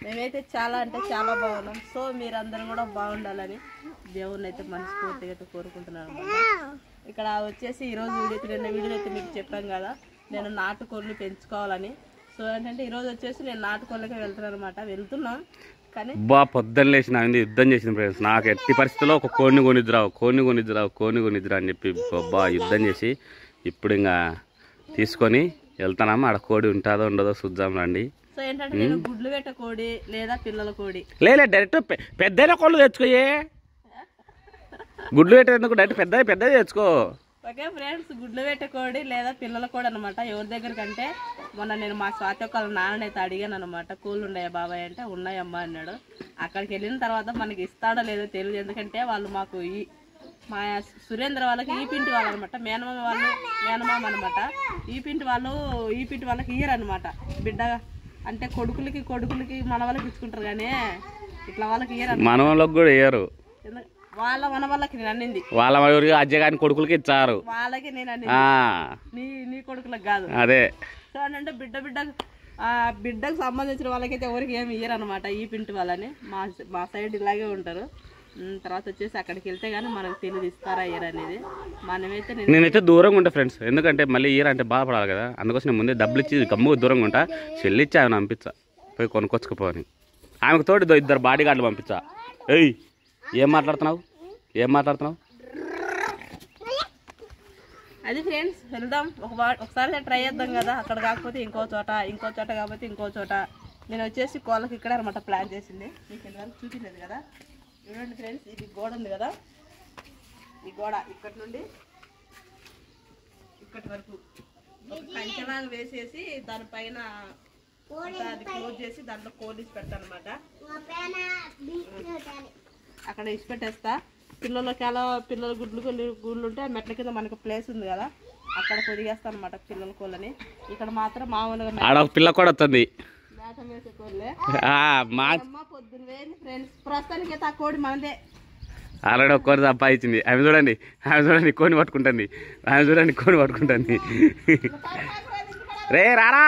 మేమైతే చాలా అంటే చాలా బాగున్నాం సో మీరందరూ కూడా బాగుండాలని దేవుణ్ణి అయితే మనస్ఫూర్తిగా అయితే కోరుకుంటున్నాను అన్నమాట. ఇక్కడ వచ్చేసి ఈరోజు వీడియో అయితే నిన్న వీడియో అయితే మీకు చెప్పాం కదా నేను నాటుకోళ్ళు పెంచుకోవాలని సో ఏంటంటే ఈరోజు వచ్చేసి నేను నాటుకోళ్ళకే వెళ్తున్నాను అనమాట వెళ్తున్నాం కానీ బా పొద్దున్న లేచిన ఆమె యుద్ధం చేసింది ఫ్రెండ్స్ నాకు ఎట్టి పరిస్థితుల్లో ఒక కోడిని కొనిద్దురావు కోడిని కొనిద్దురావు కోడిని కొనిద్దురా అని చెప్పి బా యుద్ధం చేసి ఇప్పుడు ఇంకా తీసుకొని వెళ్తానమ్మా ఆడ కోడి ఉంటుందో ఉండదో చూద్దాం రండి సో ఏంటంటే నేను గుడ్లు పెట్ట కోడి లేదా పిల్లల కోడి లేలే డైరెక్ట్ పెద్దైన కోళ్ళు తెచ్చుకోయే గుడ్లు పెట్టేందుకు డైరెక్ట్ పెద్ద పెద్దది తెచ్చుకో ఓకే ఫ్రెండ్స్ గుడ్లు పెట్టే కోడి లేదా పిల్లల కోడి అనమాట ఎవరి దగ్గర కంటే మొన్న నేను మా స్వాతి ఒక నాన్న అయితే అడిగాను అనమాట కోళ్ళు ఉన్నాయా బాబాయ్ అంటే ఉన్నాయమ్మా అన్నాడు అక్కడికి వెళ్ళిన తర్వాత మనకి ఇస్తాడో లేదో తెలియదు ఎందుకంటే వాళ్ళు మాకు ఈ మా సురేంద్ర వాళ్ళకి ఈ పింటి వాళ్ళు అనమాట మేనమామ వాళ్ళు మేనమామ అనమాట ఈ పింటి వాళ్ళు ఈ పింటి వాళ్ళకి ఇయ్యరు అనమాట బిడ్డ అంటే కొడుకులకి కొడుకులకి మన వాళ్ళకి ఇచ్చుకుంటారు కానీ ఇట్లా వాళ్ళకి ఇయ్యరు మన వాళ్ళకి కూడా వేయరు ఎందుకు వాళ్ళ మన వాళ్ళకి నేను అన్నింది వాళ్ళ ఊరికి అజ్జగాని కొడుకులకి ఇచ్చారు వాళ్ళకి నేను అన్నింది ఆ, నీ నీ కొడుకులకు కాదు అదే సో అంటే బిడ్డ బిడ్డ ఆ బిడ్డకు సంబంధించిన వాళ్ళకైతే ఎవరికి ఏమి ఇయ్యరు అనమాట ఈ పింటి వాళ్ళని మా మా సైడ్ ఇలాగే ఉంటారు ఉమ్, తర్వాత వచ్చేసి అక్కడికి వెళ్తే కానీ మనకు తెలియదు ఇస్తారా ఇయ్యరు అనేది మనమైతే నేను నేనైతే దూరంగా ఉంటా ఫ్రెండ్స్ ఎందుకంటే మళ్ళీ ఇయర్ అంటే బాధపడాలి కదా అందుకోసం నేను ముందే డబ్బులు ఇచ్చి గమ్ముగా దూరంగా ఉంటా చెల్లిచ్చి ఆమెను పంపించా పోయి కొనుక్కొచ్చుకుపోని ఆమెకు తోడు ఇద్దో ఇద్దరు బాడీ గార్డులు పంపించా ఏయ్ ఏం మాట్లాడుతున్నావు ఏం మాట్లాడుతున్నావు అది ఫ్రెండ్స్ వెళ్దాం ఒక వా- ఒకసారి ట్రై చేద్దాం కదా అక్కడ కాకపోతే ఇంకో చోట ఇంకో చోట కాకపోతే ఇంకో చోట నేను వచ్చేసి కోళ్ళకి ఇక్కడ అనమాట ప్లాన్ చేసింది మీకు ఇంతవరకు చూపించలేదు కదా చూడండి ఫ్రెండ్స్ ఇది గోడ ఉంది కదా ఈ గోడ ఇక్కడ నుండి ఇక్కడి వరకు ఒక కంచెలాగా వేసేసి దానిపైన అంతా అది క్లోజ్ చేసి దాంట్లో కోలీసి పెడతాను అనమాట అక్కడ ఇసి పెట్టేస్తా పిల్లలకి అలా పిల్లల గుడ్లు కొన్ని గుడ్లు ఉంటే ఆ మెట్ల కింద మనకు ప్లేస్ ఉంది కదా అక్కడ పొదిగేస్తాను అనమాట పిల్లల కోళ్ళని ఇక్కడ మాత్రం మామూలుగా మే- ఆడ ఒక పిల్ల కూడా వస్తుంది మేత వేసే కోళ్ళే ఆ, మా అమ్మ పొద్దున వేయండి ఫ్రెండ్స్ ప్రస్తుతానికి అయితే ఆ కోడి మనదే ఆల్రెడీ ఒక్కరు సంపాదించింది ఆమె చూడండి ఆమె చూడండి కోని పట్టుకుంటుంది ఆమె చూడండి కోని పట్టుకుంటుంది రే రారా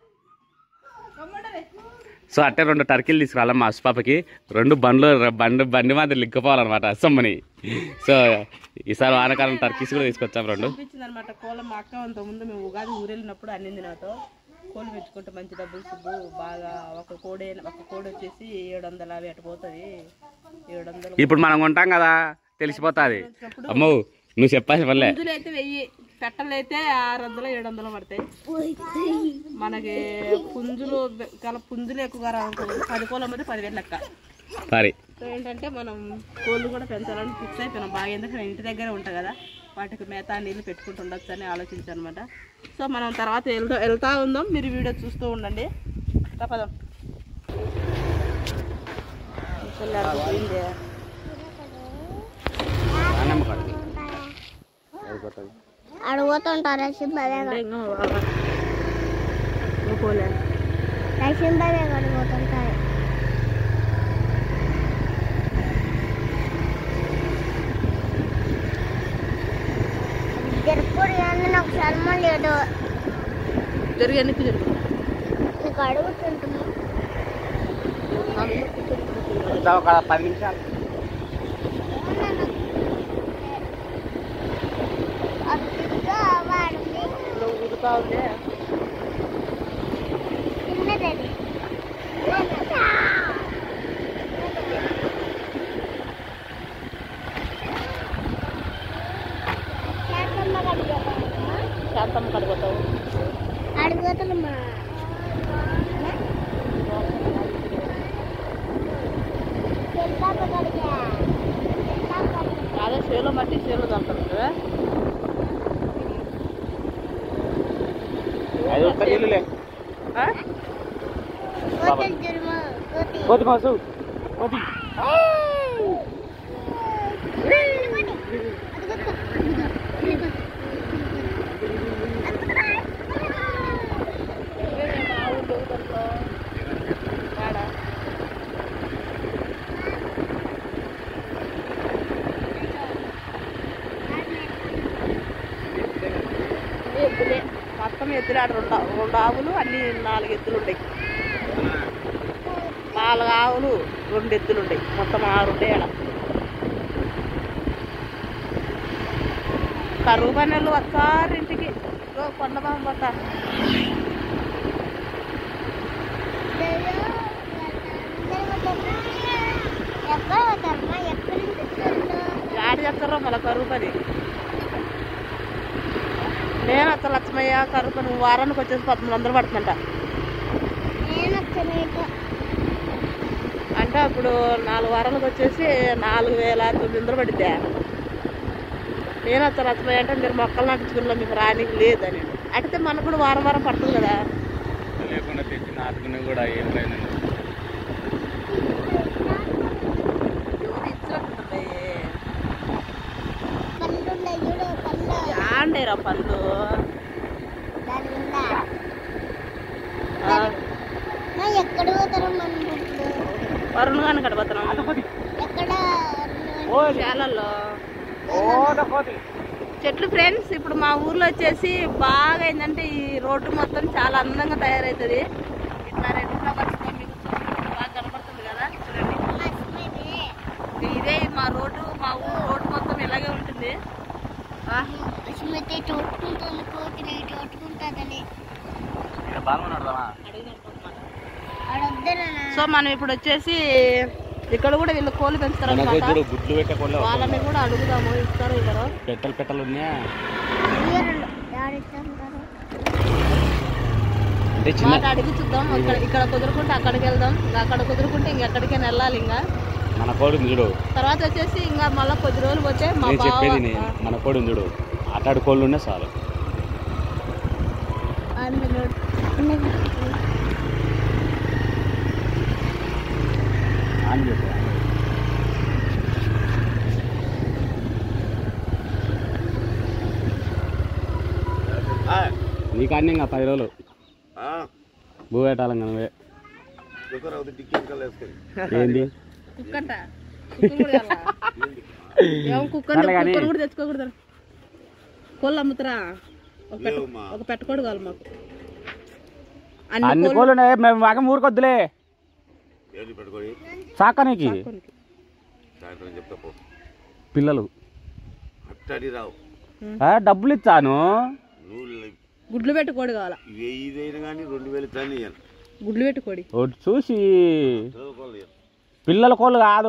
సో అట్టే రెండు టర్కీలు తీసుకురాలి మా అసుపాపకి రెండు బండ్లు బండి బండి మాదిరి లిక్కపోవాలన్నమాట అసమ్మని సో ఈసారి వానకాలం టర్కీస్ కూడా తీసుకొచ్చాం రెండు అనిపించింది అనమాట కోళ్ళ మా అక్క అంత ముందు మేము ఉగాది ఊరెళ్ళినప్పుడు అన్నింది నాతో కోళ్ళు పెంచుకుంటే మంచి డబ్బులు సుబ్బు బాగా ఒక కోడి ఒక కోడి వచ్చేసి ఏడు వందల యాభై అటు పోతుంది ఏడు వందలు ఇప్పుడు మనం కొంటాం కదా తెలిసిపోతుంది అమ్మో నువ్వు చెప్పాల్సి పర్లే పుంజులు అయితే వెయ్యి పెట్టలు అయితే ఆరు వందలు ఏడు వందలు పడతాయి మనకి పుంజులు గల పుంజులు ఎక్కువగా రావాలి పది కోళ్ళ మీద పదివేలు లెక్క సారీ సో ఏంటంటే మనం కోళ్ళు కూడా పెంచాలని ఫిక్స్ అయిపోయినాం బాగా ఎందుకంటే ఇంటి దగ్గరే ఉంటాం కదా వాటికి మేత నీళ్ళు పెట్టుకుంటూ ఉండొచ్చు అని ఆలోచించాను అనమాట సో మనం తర్వాత వెళ్తా వెళ్తా ఉందాం మీరు వీడియో చూస్తూ ఉండండి తప్పదాం పోయిందే అడుగుతుంటారు సింబలే అంటే ఇంకా మా బాబా నువ్వు పోలే సింబలే అడుగుతుంటారు జరుపుడు కానీ నాకు శర్మ లేదు జరిగి ఎన్నికి జరుగు నీకు అడుగుతుంటున్నా ఒక పది నిమిషాలు అదిగా వాడిని నువ్వు ఉడుతా ఉందే చిన్నది శాంతమ్మ కడుగుతావు అడుగుతున్నా అదే చేలో మట్టి చేలో దంటారు కదా ఐదు నీళ్ళులే ఆ? కోతి మాసు కోతి ఎద్దులే మొత్తం ఎద్దులు ఆడ రెండు రెండు ఆవులు అన్ని నాలుగు ఎద్దులు ఉంటాయి మా నాలుగు ఆవులు రెండు ఎద్దులు ఉంటాయి మొత్తం ఆరు ఉంటాయి ఆడ కరువు పనులు వస్తారు ఇంటికి ఇదిగో కొండబాం పోతా ఎక్కడ పోతారమ్మా ఎక్కడి నుంచి వచ్చారు యాడ చేస్తారో మళ్ళీ కరువు పని నేను అసలు లక్ష్మయ్య కరువు పని వారానికి వచ్చేసి పదమూడు వందలు పడుతుందంట నేను వచ్చాను అంటే అప్పుడు నాలుగు వారాలకు వచ్చేసి నాలుగు వేల తొమ్మిది వందలు పడిద్దా నేను అసలు లక్ష్మయ్య అంటే మీరు మొక్కలు నాటించుకున్నా మీకు రానికి లేదని అడిగితే మనకు కూడా వారం వారం పడుతుంది కదా లేకుండా తెచ్చి నాటుకుని కూడా ఏం లేదు ఎవరు ఇచ్చినట్టుంది పళ్ళు ఉన్నాయి చూడు పళ్ళు యాండేరా పళ్ళు దాని మీద ఆ, మా ఎక్కడ పోతారు మన ఇప్పుడు వరుణ్ గాని కడపతున్నాం ఎక్కడ శాలల్లో చెట్లు ఫ్రెండ్స్ ఇప్పుడు మా ఊర్లో వచ్చేసి బాగా ఏంటంటే ఈ రోడ్డు మొత్తం చాలా అందంగా తయారవుతుంది ఇట్లా రెడ్ ఫ్లవర్స్ తో మీకు బాగా కనపడుతుంది కదా చూడండి ఇదే మా రోడ్డు మా ఊరు రోడ్డు మొత్తం ఇలాగే ఉంటుంది ఆ, స్మిత తోట్టుకుంటుంది కోతిని తోట్టుకుంటుందని ఆడొద్దరనా సో మనం ఇప్పుడు వచ్చేసి ఇక్కడ కూడా వీళ్ళు కోళ్ళు పెంచుతారు అనమాట గుడ్లు పెట్టే కొల్ల వాళ్ళని కూడా అడుగుదాము ఇస్తారో ఇద్దరు పెట్టలు పెట్టలు ఉన్నాయా ఇయ్యరండి ఆడిస్తుంటారు అంటే చిన్న మాట అడిగి చూద్దాం ఇక్కడ ఇక్కడ కుదురుకుంటే అక్కడికి వెళ్దాం ఇంకా అక్కడ కుదురుకుంటే ఇంకెక్కడికైనా వెళ్ళాలి ఇంకా మన కోడి ఉంది చూడు తర్వాత వచ్చేసి ఇంకా మళ్ళీ కొద్ది రోజులు పోతే మా నేను బావ చెప్పేది నేను మన కోడి ఉంది చూడు అట్లాంటి కోళ్ళు ఉన్నాయి చాలు అని చెప్పు నీకు అన్నీ ఇంకా పది రోజులు భూ పెట్టాలి నువ్వే ఏంది కుక్కంట కుక్కను కూడా తెల్లా? ఏం కుక్కని సర్లే కానీ. కుక్కను కూడా తెచ్చుకోకూడదు కోళ్ళు అమ్ముతారా ఒక పెట్ట ఒక పెట్టకోడు కావాలి మాకు అన్ని అన్ని కోళ్ళు కోళ్ళు ఉన్నాయి మేము వాగం ఊరికొద్దులే సాకనికి కొనుక్కి. పిల్లలు అట్టడి రావు ఆ, డబ్బులు ఇచ్చాను నువ్వు గుడ్లు పెట్టుకోడు కావాలా వెయ్యి అయినా కానీ రెండు వేలు ఇస్తాను ఇయ్యను గుడ్లు పెట్టుకోడి ఒకటి చూసి చదువుకోవాలి ఇయ్యను. పిల్లల కోళ్ళు కాదు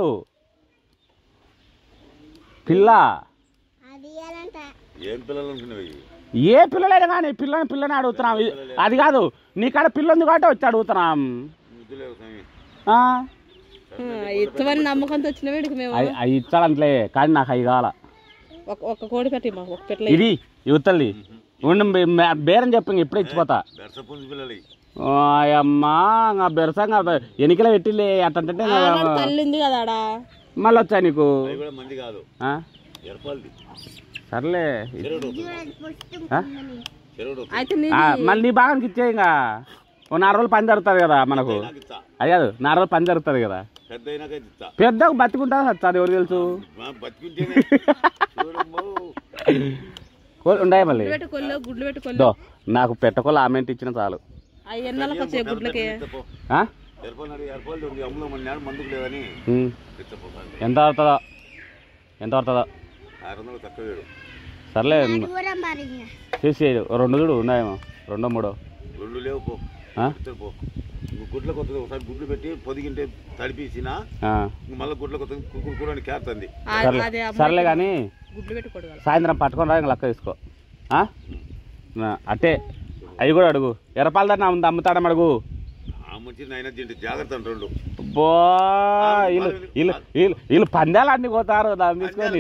పిల్ల అది ఇయ్యాలంట ఏం పిల్లలు అనుకునేవి ఏ పిల్లలైనా కానీ పిల్లని పిల్లని అడుగుతున్నాం ఇది- అది కాదు నీ కాడ పిల్ల ఉంది కాబట్టి వచ్చి అడుగుతున్నాం ముద్దులేవు స్వామి ఆ, ఇత్తవని నమ్మకంతో వచ్చిన వీడికి మేము అవి అవి ఇచ్చాడంట్లే కానీ నాకు అవి కావాల ఒక ఒక కోడి పెట్టి మాకు ఒక పెట్టలే ఇది యువతల్ది ఉండి మే- బేరం చెప్పి ఇంక ఇప్పుడే ఇచ్చిపోతా బెరస పుంజు పిల్లలు ఓ, అమ్మా ఇంకా బెరసంగా ఎన్నికలు పెట్టిలే అట్టంటే తల్లి ఉంది కదా ఆడ మళ్ళీ వచ్చా నీకు అవి కూడా మంది కాదు ఆ? ఎరపాలది సర్లే చెరువుడు ఆ? చెరువుడు అయితే నీ ఆ, మళ్ళీ నీ భాగానికి ఇచ్చే ఇంకా ఓ నాలుగు రోజులు పని జరుగుతుంది కదా మనకు నాకు ఇస్తా అది కాదు నాలుగు రోజులు పని జరుగుతుంది కదా పెద్ద అయినాక ఇస్తా పెద్ద బతికుంటా అది ఎవరు తెలుసు మా బతికుంటేనే చూడమ్మో కో- ఉండాయి మళ్ళీ గుడ్లు పెట్టుకోళ్ళు గుడ్లు పెట్టుకోళ్ళు దో నాకు పెట్టకోలు ఆమెంట్ ఇచ్చిన చాలు అవి ఎన్నాళ్ళకి వచ్చాయి గుడ్లకి ఇచ్చపో ఆ? ఎరపాలి ఎరపాలి ఉంది అమ్ములో మన నేడు మందుకు లేదని ఉమ్. ఇచ్చపో ఎంత పడుతుందో ఎంత పడుతుందో ఆరు వందలు తక్కువ వేడు సర్లే దూరం మరి చేసి రెండు చూడు ఉన్నాయేమో రెండో మూడో రెండు లేవు పో ఆ? ఇద్దరు పో ఇంక గుడ్లకు వస్తుంది ఒకసారి గుడ్లు పెట్టి పొదిగింటే తడిపేసిన ఆ. మళ్ళీ గుడ్లకు వస్తుంది కుక్కుడు కూర అని కేరుతుంది ఆ- సర్లే అదే అమ్మ సర్లే కానీ గుడ్లు పెట్టుకోడు కదా సాయంత్రం పట్టుకొని రా ఇంకా లెక్క తీసుకో ఆ? నా, అట్టే అవి కూడా అడుగు ఎర్రపాల దాన్ని అమ్ము- అమ్ముతాడని అడుగు ఆ మంచి నాయన తింటే జాగ్రత్త అంట రెండు బో వీళ్ళు వీళ్ళు వీళ్ళు వీళ్ళు పందాలు అన్ని పోతారు దాన్ని తీసుకొని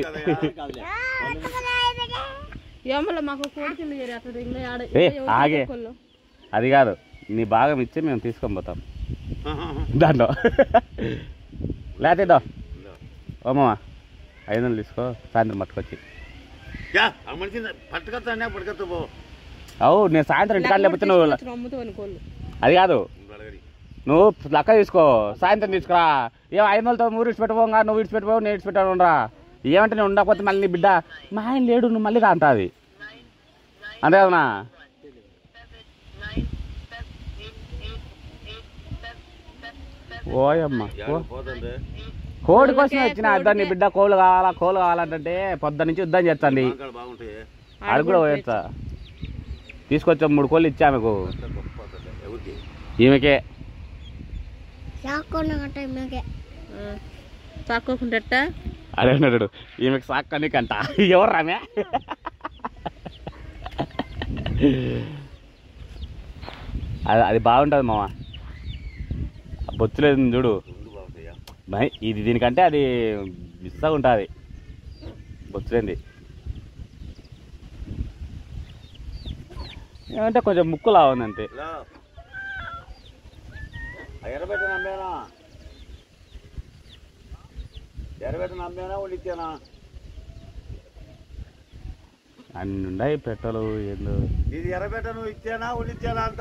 ఏమల్ల మాకు కోడి కింద చేరి అట్లా ఇంకా ఆడ ఏ, ఇంకా ఎవరు ఆగే. పెట్టుకోళ్ళు? అది కాదు నీ భాగం ఇచ్చి మేము తీసుకొని పోతాం దాంట్లో లేకపోతే దో ఓమా ఐదు వందలు తీసుకో సాయంత్రం పట్టుకొచ్చి ఆ మనిషి పట్టుకొస్తా పట్టుకొస్తా పో అవు నేను సాయంత్రం ఇంటికాడ లేకపోతే నువ్వు తీసుకొచ్చి అమ్ముతావు అని కోళ్ళు అది కాదు అడగరి నువ్వు లెక్క తీసుకో సాయంత్రం తీసుకురా ఏం ఐదు వందలతో ఊరు ఇడిచిపెట్టుకోగా నువ్వు ఇడిచిపెట్టుకో నేను ఇడిచిపెట్టాను రా ఏమంటే నేను ఉండకపోతే మళ్ళీ నీ బిడ్డ మా ఆయన లేడు నువ్వు మళ్ళీ రా అంటుంది అంతే కదనా ఓయమ్మ ఏడకి పోతుంటే కోడి కోసం వచ్చిన అద్దాన్ని బిడ్డ కోళ్ళు కావాలా కోళ్ళు కావాలంటే పొద్దు నుంచి యుద్ధం చేస్తాండి మాకాడ బాగుంటాయి అది కూడా పోయొచ్చా తీసుకొచ్చా మూడు కోళ్ళు ఇచ్చా ఆమెకు అంతా గొప్ప పోతుంటే ఎవరికి ఈమెకే చాకుండా టైంకే చాక్కోకుండా అదే అన్నాడు ఈమెకు సాక్కని కంట ఎవరు రామే అది అది బాగుంటుంది మామ ఆ బొచ్చులేదు చూడు ముందు బాగుంటాయా మై ఇది దీనికంటే అది మిస్సగా ఉంటుంది బొచ్చులేంది ఏమంటే కొంచెం ముక్కులా ఉంది అంతే ఇలా ఆ ఎర్రబెట్ట నమ్మేనా ఎర్రబెట్ట నమ్మేనా వండిచ్చానా అన్ని ఉన్నాయి పెట్టలు ఏందో ఇది ఎర్రబెట్ట నువ్వు ఇచ్చానా వండిచ్చానా అంత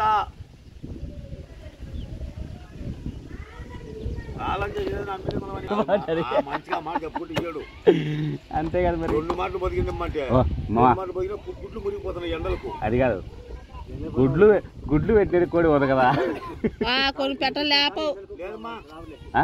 కాలం చేసేది నమ్మితే మనం అని ఆ మంచిగా మాట చెప్పుకుంటూ ఇయ్యాడు అంతే కదా మరి రెండు మాటలు బతికిందమ్మంటే ఓ, మావా. రెండు మాటలు బతికిన పు- గుడ్లు మురిగిపోతున్నాయి ఎండలకు అది కాదు గుడ్లు గుడ్లు పెట్టేది కోడి పోదు కదా కొన్ని పెట్టలు లేపవు లేదమ్మా ఆ?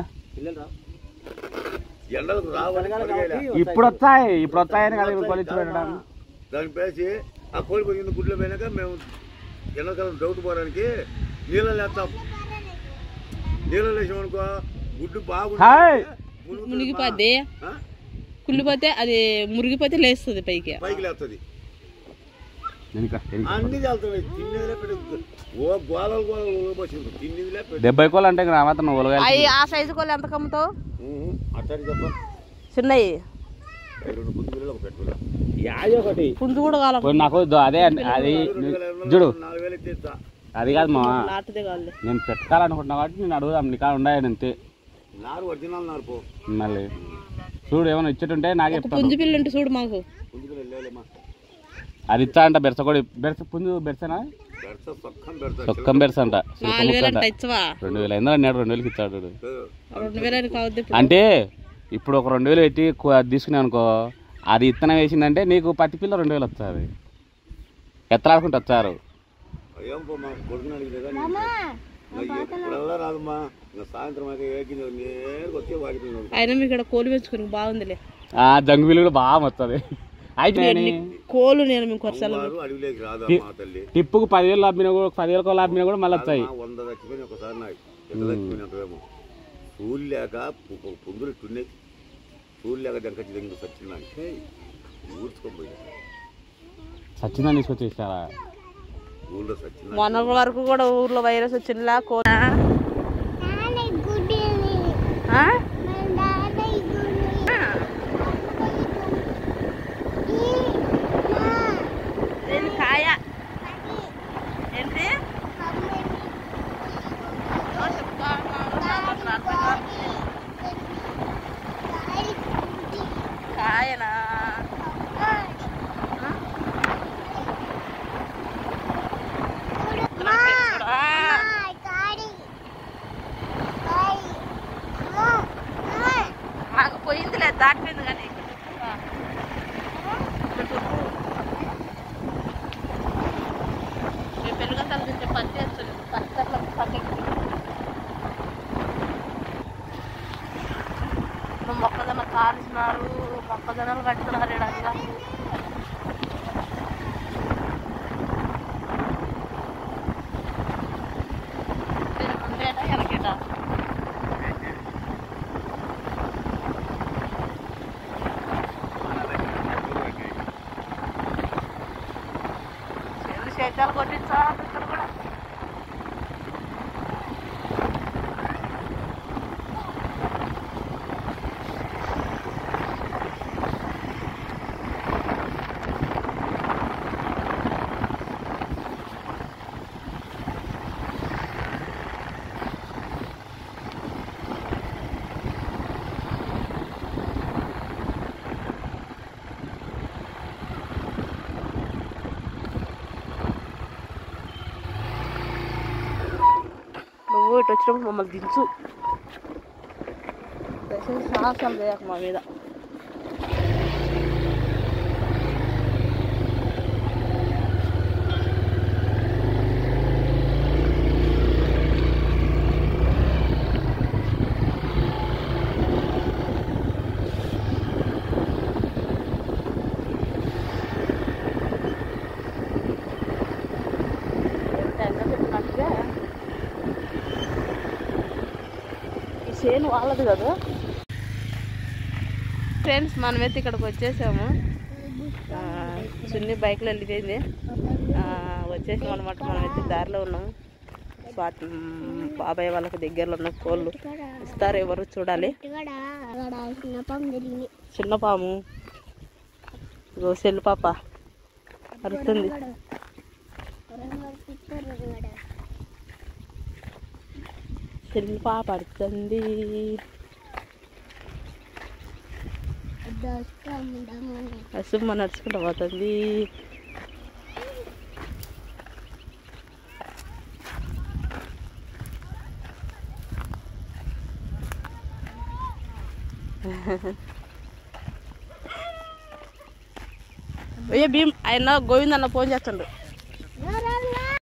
ఎండలకు రావని పరిగెలే. ఇప్పుడు వచ్చాయి ఇప్పుడు వచ్చాయని కదా ఇప్పుడు కొలిచి పెట్టడం దానికి పేసి ఆ కోడి పొదిగిన గుడ్లు పోయినాక మేము ఎండాకాలం డౌట్ పోవడానికి నీళ్ళలో వేస్తాం నీళ్ళలో వేసామనుకో గుడ్డు హాయ్. బాగుంటుంది మునిగిపోద్ది ఆ? కుళ్ళిపోతే అది మురిగిపోతే లేస్తుంది పైకి పైకి లేస్తుంది వెనుక, వెనుక. అన్ని చల్లుతున్నాయి తిన్నదిలే పెట్టి ఓ గోలలు గోలలు ఊగిపోతుంది తిన్నదిలే పెట్టి డెబ్బై కోళ్ళు అంటే ఇంకా నా మాత్రం నువ్వు ఉలగాలి అవి ఆ సైజు కోళ్ళు ఎంత కమ్ముతావు అట్టడి చెప్ప చిన్నవి రెండు గుడ్డు పిల్లలు ఒక పెట్టుకున్నా యాది ఒకటి పుంజు కూడా కావాలి ఇప్పుడు నాకు దో- అదే అండి, అది చూడు నాలుగు వేలు ఇచ్చేస్తా అది కాదు మా నాటుదే కావాలి నేను పెట్టాలనుకుంటున్నా కాబట్టి నేను అడుగుదాం నీ కాడ ఉన్నాయని అంతే నారు ఒరిజినల్ నారు పో మళ్ళీ చూడు ఏమైనా ఇచ్చేటుంటే నాకే ఒక చెప్తాను పుంజు పిల్ల ఉంటే చూడు మాకు పుంజుకులు వెళ్ళలేమా అది ఇచ్చా అంట బెరస కూడా బెరస పుంజు బెరసనా పెడతా సొక్కం పెడతా సొక్కం బెరస అంట సురక నాలుగు ముక్క వేలు అంట అంటే ఇచ్చవా రెండు వేలు అయిందా అన్నాడు రెండు వేలకి ఇచ్చాడు వాడు. రెండు వేలు అని కావద్దు ఇప్పుడు అంటే ఇప్పుడు ఒక రెండు వేలు పెట్టి కు- అది తీసుకున్నావు అనుకో అది ఇత్తనం వేసిందంటే నీకు పత్తి పిల్ల రెండు వేలు వస్తుంది ఎత్తలాడుకుంటూ వచ్చారు ఏం పో మా కొడుకుని అడిగితే ఇప్పుడల్లా రాదమ్మా ఇంకా సాయంత్రం అయితే ఏకింది నేరుగా వచ్చే వాడికి అయినా మీకు ఇక్కడ కోళ్ళు పెంచుకుని బాగుందిలే ఆ జంగు బిల్లు కూడా బాగా వస్తుంది అయితే కోళ్ళు నేను మీకు వర్షాలు వారు అడవిలోకి రాదా మా తల్లి టిప్పుకు పదివేలు లాభినా కూడా పదివేల కోళ్ళు లాభినా కూడా మళ్ళీ వస్తాయి మా వంద చచ్చిపోయిన ఒకసారి నాకు ఎంత చచ్చిపోయినట్టువేమో పూలు లేక పు- పుంగులు టున్నాయి పూలు లేక దెంకచ్చి దెంగి చచ్చిందంటే ఊడ్చుకోపోయి సచ్చిందని తీసుకొచ్చి ఇస్తారా ఊళ్ళో చచ్చింది మొన్న వరకు కూడా ఊర్లో వైరస్ వచ్చిందిలా కో నాన్న గుడ్డి ఆ? నాన్న గుడ్డి ఏంది కాయ ఏంటి ఆ, చెప్తా ఉన్నాను. నాకు అసలు అర్థం కావట్లేదు. కాయనా ఆ, మాకు పోయిందిలే దాటిపోయింది కానీ మేము పెళ్ళిగంటలు తింటే పత్తి వేస్తుంది పత్తి అట్లా పక్కకి మొక్కజొన్న కాల్చినారు మొక్కజొన్నలు కట్టుకున్నారు ఇక్కడ ముందేటా వెనకేటా చెల్లి శైతాలు కొట్టించా ఇక్కడ కూడా నువ్వు ఇటు వచ్చినప్పుడు మమ్మల్ని దించు దయచేసి సాహసాలు చేయకు మా మీద చేను వాళ్ళది కదా ఫ్రెండ్స్ మనమైతే ఇక్కడికి వచ్చేసాము ఆ, చున్ని బైక్లో వెళ్ళిపోయింది ఆ, వచ్చేసాం అనమాట మనమైతే దారిలో ఉన్నాము స్వాతి మ్, బాబాయ్ వాళ్ళకి దగ్గరలో ఉన్న కోళ్ళు ఇస్తారు ఎవరు చూడాలి ఇక్కడ అక్కడ చిన్న పాము జరిగింది చిన్న పాము ఇగో సెల్లు పాప అరుస్తుంది సెల్లు పాప అరుస్తుంది అసుమ్మ నడుచుకుంటూ పోతుంది ఏ భీమ్ ఆయన గోవిందన్న ఫోన్ చేస్తుండ్రు